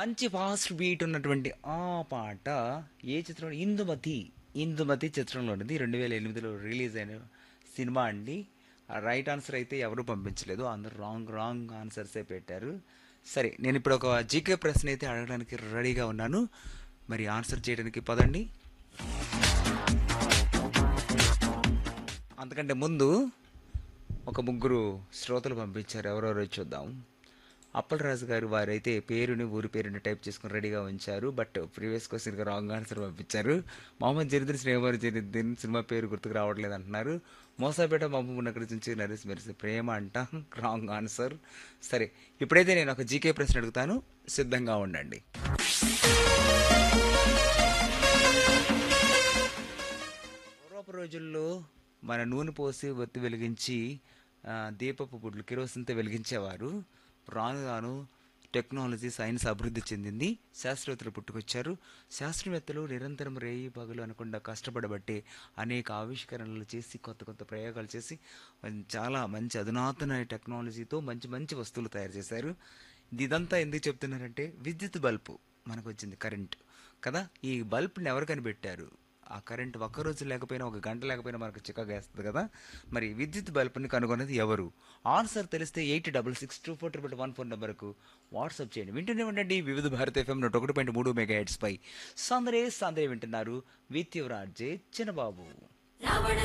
మంచి fast beat ఉన్నటువంటి ఆ పాట ఏ చిత్రం ఇందుమతి ఇందుమతి చిత్రంలో ఉంది రెండు వేల ఎనిమిదిలో రిలీజ్ అయిన సినిమా అండి ఆ రైట్ ఆన్సర్ అయితే ఎవరు పంపించలేదు అందరూ రాంగ్ రాంగ్ ఆన్సర్సే పెట్టారు సరే నేను ఇప్పుడు ఒక జీకే ప్రశ్న అయితే అడగడానికి రెడీగా ఉన్నాను మరి ఆన్సర్ చేయడానికి పదండి అంతకంటే ముందు ఒక ముగ్గురు శ్రోతలు పంపించారు ఎవరెవరో చూద్దాం అప్పలరాజు గారు వారైతే పేరుని ఊరి పేరుని టైప్ చేసుకుని రెడీగా ఉంచారు బట్ ప్రీవియస్ క్వశ్చన్కి రాంగ్ ఆన్సర్ పంపించారు మొహమ్మద్ జరీద్దీన్ శ్రీవారి జరీద్దీన్ సినిమా పేరు గుర్తుకు రావట్లేదు అంటున్నారు మోసాపేట మహబూబ్ నగర్ నుంచి నరేష్ మెరిసి ప్రేమ అంట రాంగ్ ఆన్సర్ సరే ఇప్పుడైతే నేను ఒక జీకే ప్రశ్న అడుగుతాను సిద్ధంగా ఉండండి పూర్వపు రోజుల్లో మన నూనె పోసి ఒత్తి వెలిగించి ఆ, దీపపు బుడ్లు కిరోసిన్తో వెలిగించేవారు రాను రాను టెక్నాలజీ సైన్స్ అభివృద్ధి చెందింది శాస్త్రవేత్తలు పుట్టుకొచ్చారు శాస్త్రవేత్తలు నిరంతరం రేయి పగలు అనకుండా కష్టపడబట్టే అనేక ఆవిష్కరణలు చేసి కొత్త కొత్త ప్రయోగాలు చేసి చాలా మంచి అధునాతన టెక్నాలజీతో మంచి మంచి వస్తువులు తయారు చేశారు ఇదంతా ఎందుకు చెప్తున్నారంటే విద్యుత్ బల్బు మనకు వచ్చింది కరెంట్ కదా ఈ బల్బ్ని ఎవరు కనిపెట్టారు ఆ కరెంట్ ఒక్క రోజు లేకపోయినా ఒక గంట లేకపోయినా మనకు చిక్కగా వేస్తుంది కదా మరి విద్యుత్ బల్బ్ని కనుగొన్నది ఎవరు ఆన్సర్ తెలిస్తే eight double six two four triple one four నెంబర్కు వాట్సాప్ చేయండి వింటూనే ఉండండి వివిధ భారత ఎఫ్ఎం నూట ఒకటి పాయింట్ మూడు మెగా హెడ్స్ పై సందరే సందరే వింటున్నారు with your RJ Chinnababu Ravana